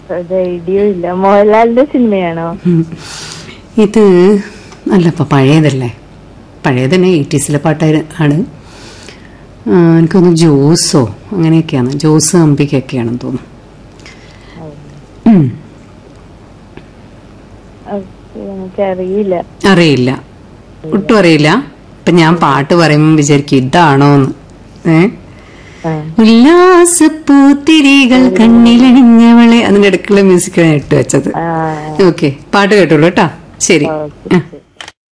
ഒരു ഐഡിയ ഇല്ല മോഹൻലാലിന്റെ സിനിമയാണോ ഉം. ഇത് അല്ലപ്പ പഴയതല്ലേ പഴയ തന്നെ എയ്റ്റീസിലെ പാട്ടാണ് ആണ് ആ, എനിക്കൊന്ന് ജോസോ അങ്ങനെയൊക്കെയാണ് ജോസ് അമ്പിക്കൊക്കെയാണെന്ന് തോന്നുന്നു ഉം. ഓക്കെ, എനിക്കറിയില്ല അറിയില്ല ഒട്ടും അറിയില്ല ഇപ്പൊ ഞാൻ പാട്ട് പറയുമ്പോൾ വിചാരിക്കും ഇതാണോന്ന് ഏ ആ, ഉല്ലാസപ്പൂത്തിരികൾ കണ്ണിലണിഞ്ഞവളെ അതിന്റെ ഇടയ്ക്കുള്ള മ്യൂസിക്കാണ് ഇട്ട് വെച്ചത് ആ ഓക്കെ പാട്ട് കേട്ടോളൂ കേട്ടാ ശരി ഓക്കെ ആ.